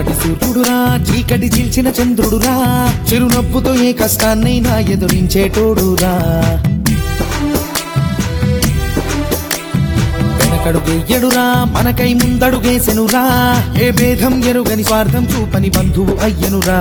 రేపటి సూర్యుడురా చీకటి చీల్చిన చంద్రుడురా చిరునవ్వుతో ఏ కష్టాన్నైనా ఎదురించేటోడురా వెనకడుగెయ్యడురా మనకై ముందడుగేసెనురా ఏ భేదం ఎరుగని స్వార్థం చూపని బంధువు అయ్యనురా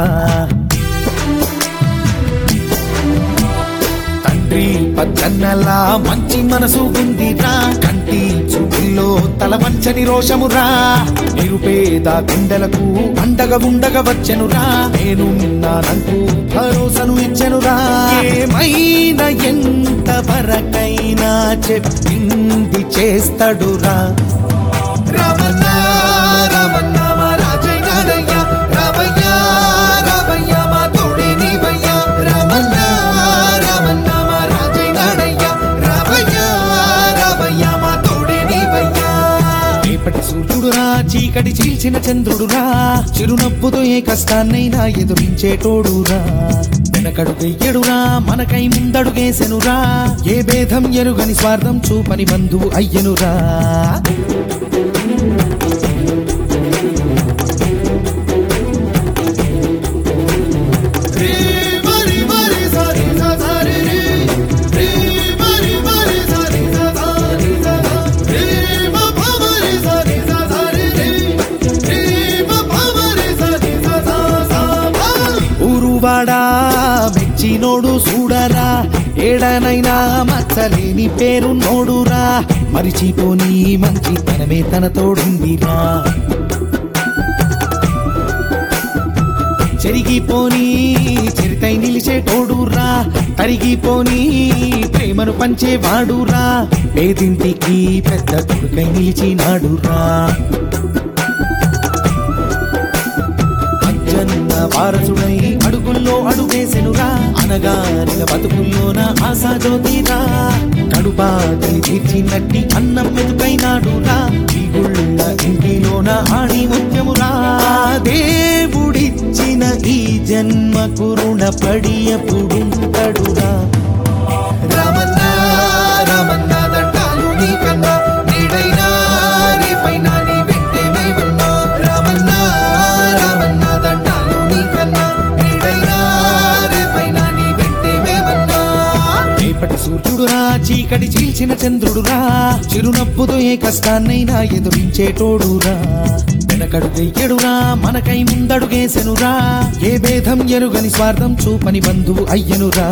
తండ్రి పచ్చన్నలా మంచి మనసు ఉందిరా కంటి చూపుల్లో తల వంచని రోషమురా నిరుపేద గుండెలకు అండగా ఉండగా వచ్చెనురా నేను నానంటూ భరోసను ఇచ్చెనురా ఏమైనా ఎంత వరకైనా చెప్పింది చేస్తాడురా రమణ రమణ మా రాజయ్య రామయ్య రామయ్య మా తోడే నీవయ్య రమణ రమణ మా రాజయ్య రామయ్య రామయ్య మా తోడే నీవయ్య రేపటి సూర్యుడురా చీకటి చీల్చిన చంద్రుడురా చిరునవ్వుతో ఏ కష్టాన్నైనా ఎదురించేటోడురా వెనకడు వెయ్యడురా మనకై ముందడుగేసెనురా ఏ భేదం ఎరుగని స్వార్థం చూపని బంధువు అయ్యనురా ఊరువాడా మెచ్చినోడు చూడరా ఏడనైనా మచ్చలేని పేరు నోడురా మరిచిపోని మంచి తనమే తన తోడుందిరా చెరిగిపోని చరితై నిలిచేటోడురా తరిగిపోని ప్రేమను పంచేవాడురా పేదింటికి పెద్ద కొడుకై నిలిచినాడురా అచ్చన్న వారసుడై అడుగుల్లో అడుగేసెనురా అనగారిన బతుకుల్లోన ఆశాజ్యోతిరా కడుపాతని తీర్చినట్టి అన్నం మెతుకైనాడురా ఈ గుళ్ళ ఇంటిలోన ఆడి ముత్యమురా ఆ దేవుడిచ్చిన ఈ జన్మకు రుణపడి ఎప్పుడుంటడురా రమణ రమణ దండాలు నీకన్నా నీడైనా రేపైనా నీ వెంటే మేమన్నా రమణ రమణ దండాలు నీకన్నా నీడైనా రేపైనా నీ వెంటే మేమన్నా రేపటి సూర్యుడురా చీకటి చీల్చిన చంద్రుడురా చిరునవ్వుతో ఏ కష్టాన్నైనా ఎదురించేటోడురా వెనకడు వెయ్యడురా మనకై ముందడుగేసెనురా ఏ భేదం ఎరుగని స్వార్థం చూపని బంధువు అయ్యనురా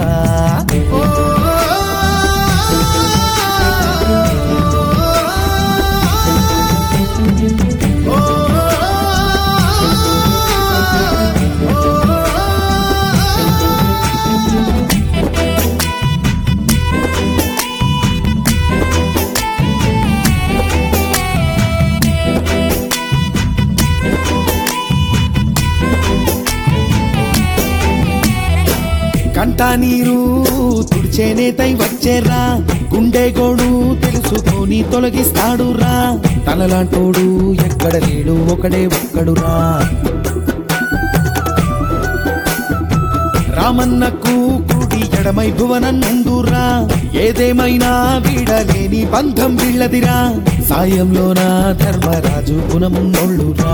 కంటా నీరు తుడిచేనేతై వచ్చేరా గుండె గోడు తెలుసుకొని తొలగిస్తాడురా తనలాంటోడు ఎక్కడ లేడు ఒకడే ఒక్కడురా రామన్నకు కుడి ఎడమై భువనన్నుండురా ఏదేమైనా వీడలేని బంధం వీళ్ళదిరా సాయంలోన ధర్మరాజు గుణమున్నోళ్ళురా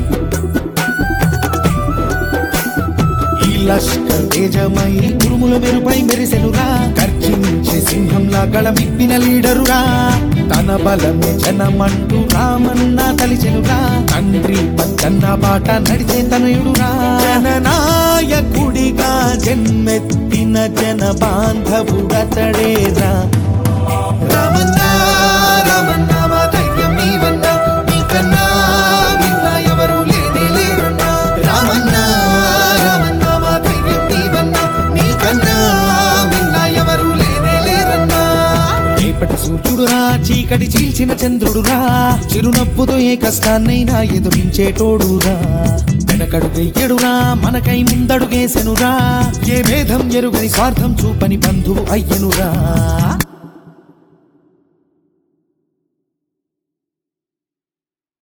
ఈ లష్కర్ తేజమై ఉరుముల మెరుపై మెరిసెనురా గర్జించే సింహంలా గళమిప్పిన లీడరురా తన బలమే జనమంటూ రామన్న తలిచెనురా తండ్రి పచ్చన్న బాట నడిచే తనయుడురా జననాయకుడిగా జన్మెత్తిన జన బాంధవుడతడేరా రమణ రమణ మా ధైర్యం నీవన్నా నీకన్నా విన్నా ఎవరు లేనే లేరన్నా రామన్న రామన్న మా ధైర్యం నీవన్నా నీకన్నా విన్నా ఎవరు లేనే లేరన్నా రేపటి సూర్యుడురా చీకటి చీల్చిన చంద్రుడురా చిరునవ్వుతో ఏ కష్టాన్నైనా ఎదురించేటోడురా వెనకడు వెయ్యడురా మనకై ముందడుగేసెనురా ఏ భేదం ఎరుగని స్వార్థం చూపని బంధువు అయ్యనురా